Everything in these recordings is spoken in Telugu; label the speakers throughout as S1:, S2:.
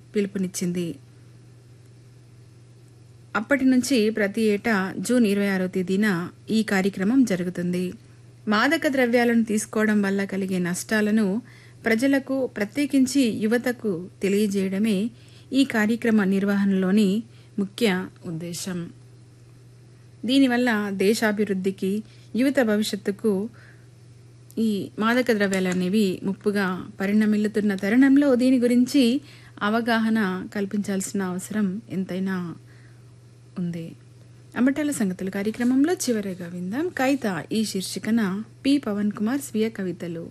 S1: పిలుపునిచ్చింది అప్పటి నుంచి ప్రతి ఏటా జూన్ ఇరవై ఆరో తేదీన ఈ కార్యక్రమం జరుగుతుంది మాదక ద్రవ్యాలను తీసుకోవడం వల్ల కలిగే నష్టాలను ప్రజలకు ప్రత్యేకించి యువతకు తెలియజేయడమే ఈ కార్యక్రమ నిర్వహణలోని ముఖ్య ఉద్దేశం దీనివల్ల దేశాభివృద్ధికి యువత భవిష్యత్తుకు ఈ మాదక ద్రవ్యాలు అనేవి ముప్పుగా పరిణమిల్లుతున్న తరుణంలో దీని గురించి అవగాహన కల్పించాల్సిన అవసరం ఎంతైనా ఉంది అమ్మటాల సంగతుల కార్యక్రమంలో చివరిగా విందాం కవిత ఈ శీర్షికన పి పవన్ కుమార్ స్వీయ కవితలు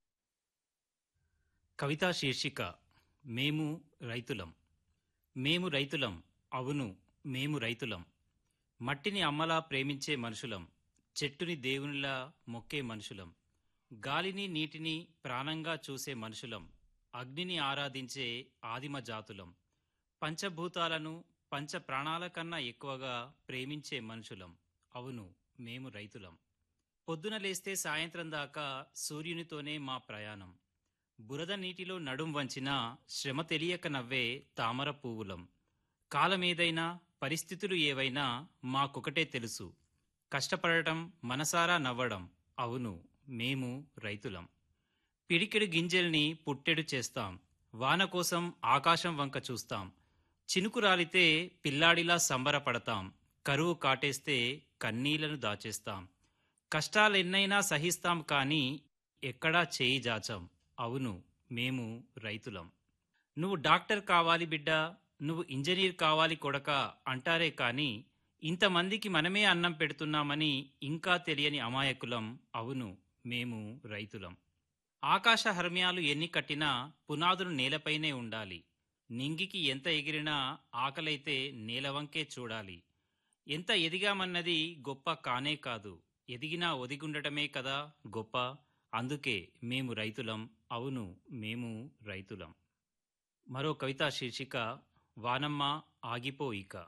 S2: కవితా శీర్షిక మేము రైతులం మేము రైతులం అవును మేము రైతులం మట్టిని అమ్మలా ప్రేమించే మనుషులం చెట్టుని దేవునిలా మొక్కే మనుషులం గాలిని నీటిని ప్రాణంగా చూసే మనుషులం అగ్నిని ఆరాధించే ఆదిమ జాతులం పంచభూతాలను పంచ ప్రాణాల కన్నా ఎక్కువగా ప్రేమించే మనుషులం అవును మేము రైతులం పొద్దున లేస్తే సాయంత్రం దాకా సూర్యునితోనే మా ప్రయాణం బురద నీటిలో నడుం వంచిన శ్రమ తెలియక నవ్వే తామర పువ్వులం కాలమేదైనా పరిస్థితులు ఏవైనా మాకొకటే తెలుసు కష్టపడటం మనసారా నవ్వడం అవును మేము రైతులం పిడికెడు గింజల్ని పుట్టెడు చేస్తాం వాన కోసం ఆకాశం వంక చూస్తాం చినుకు రాలితే పిల్లాడిలా సంబరపడతాం కరువు కాటేస్తే కన్నీళ్లను దాచేస్తాం కష్టాలెన్నైనా సహిస్తాం కానీ ఎక్కడా చేయి జాచం అవును మేము రైతులం నువ్వు డాక్టర్ కావాలి బిడ్డ నువ్వు ఇంజనీర్ కావాలి కొడక అంటారే కానీ ఇంతమందికి మనమే అన్నం పెడుతున్నామని ఇంకా తెలియని అమాయకులం అవును మేము రైతులం ఆకాశ హర్మ్యాలు ఎన్ని కట్టినా పునాదులు నేలపైనే ఉండాలి నింగికి ఎంత ఎగిరినా ఆకలైతే నేలవంకే చూడాలి ఎంత ఎదిగామన్నది గొప్ప కానే కాదు ఎదిగినా ఒదిగుండటమే కదా గొప్ప అందుకే మేము రైతులం అవును మేము రైతులం మరో కవితా శీర్షిక వానమ్మ ఆగిపో ఇక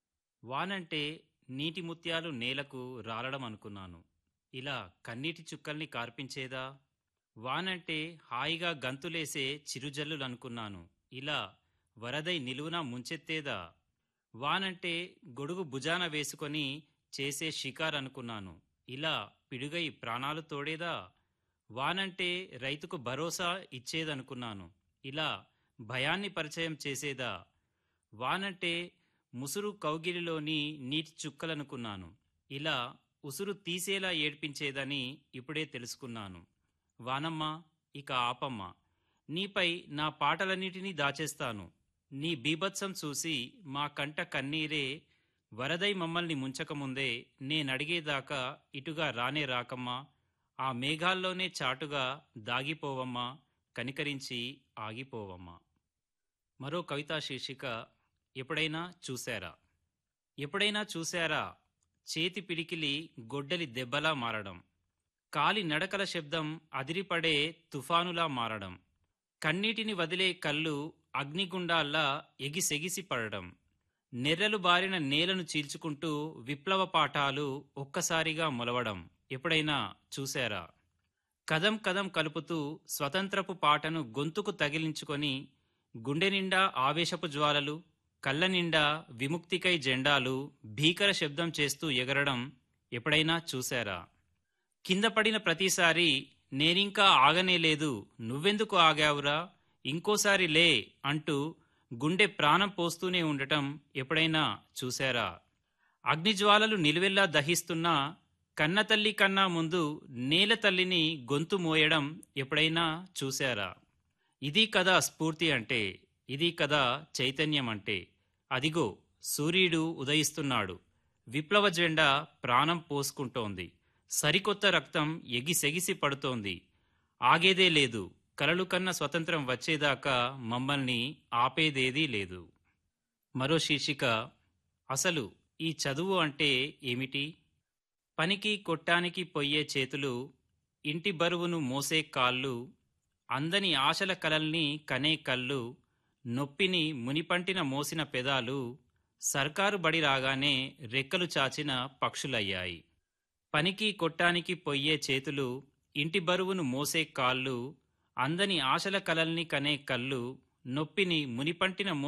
S2: వానంటే నీటి ముత్యాలు నేలకు రాలడం అనుకున్నాను ఇలా కన్నీటి చుక్కల్ని కార్పించేదా వానంటే హాయిగా గంతులేసే చిరుజల్లులు అనుకున్నాను ఇలా వరదై నిలువున ముంచెత్తేదా వానంటే గొడుగు భుజాన వేసుకొని చేసే షికార్ అనుకున్నాను ఇలా పిడుగై ప్రాణాలు తోడేదా వానంటే రైతుకు భరోసా ఇచ్చేదనుకున్నాను ఇలా భయాన్ని పరిచయం చేసేదా వానంటే ముసురు కౌగిలిలోని నీటి చుక్కలనుకున్నాను ఇలా ఉసురు తీసేలా ఏడ్పించేదని ఇప్పుడే తెలుసుకున్నాను వానమ్మ ఇక ఆపమ్మ నీపై నా పాటలన్నిటినీ దాచేస్తాను నీ బీభత్సం చూసి మా కంట కన్నీరే వరదై మమ్మల్ని ముంచకముందే నేనడిగేదాకా ఇటుగా రానే రాకమ్మా ఆ మేఘాల్లోనే చాటుగా దాగిపోవమ్మా కనికరించి ఆగిపోవమ్మా మరో కవితా శీర్షిక ఎప్పుడైనా చూశారా ఎప్పుడైనా చూశారా చేతి పిడికిలి గొడ్డలి దెబ్బలా మారడం కాలి నడకల శబ్దం అదిరిపడే తుఫానులా మారడం కన్నీటిని వదిలే కళ్ళు అగ్నిగుండాల్లా ఎగిసెగిసి పడడం నెర్రలు బారిన నేలను చీల్చుకుంటూ విప్లవ పాఠాలు ఒక్కసారిగా మొలవడం ఎప్పుడైనా చూశారా కదం కదం కలుపుతూ స్వతంత్రపు పాటను గొంతుకు తగిలించుకొని గుండె నిండా ఆవేశపు జ్వాలలు కళ్ళ నిండా విముక్తికై జెండాలు భీకర శబ్దం చేస్తూ ఎగరడం ఎప్పుడైనా చూశారా కింద పడిన ప్రతిసారి నేనింకా ఆగనే లేదు నువ్వెందుకు ఆగావురా ఇంకోసారి లే అంటూ గుండె ప్రాణం పోస్తూనే ఉండటం ఎప్పుడైనా చూశారా అగ్నిజ్వాలలు నిలువెల్లా దహిస్తున్నా కన్నతల్లి కన్నా ముందు నేల తల్లిని గొంతు మోయడం ఎప్పుడైనా చూశారా ఇది కదా స్ఫూర్తి అంటే ఇది కదా చైతన్యం అంటే అదిగో సూర్యుడు ఉదయిస్తున్నాడు విప్లవ జెండా ప్రాణం పోసుకుంటోంది సరికొత్త రక్తం ఎగిసెగిసి పడుతోంది ఆగేదే లేదు కలలు కన్న స్వతంత్రం వచ్చేదాకా మమ్మల్ని ఆపేదేదీ లేదు మరో శీర్షిక అసలు ఈ చదువు అంటే ఏమిటి పనికి కొట్టానికి పొయ్యే చేతులు ఇంటి బరువును మోసే కాళ్ళు అందని ఆశల కలల్ని కనే కళ్ళు నొప్పిని మునిపంటిన మోసిన పెదాలు సర్కారు బడి రాగానే రెక్కలు చాచిన పక్షులయ్యాయి పనికి కొట్టానికి పొయ్యే చేతులు ఇంటి బరువును మోసే కాళ్ళు అందని ఆశల కలల్ని కనే కళ్ళు నొప్పిని మునిపంటిన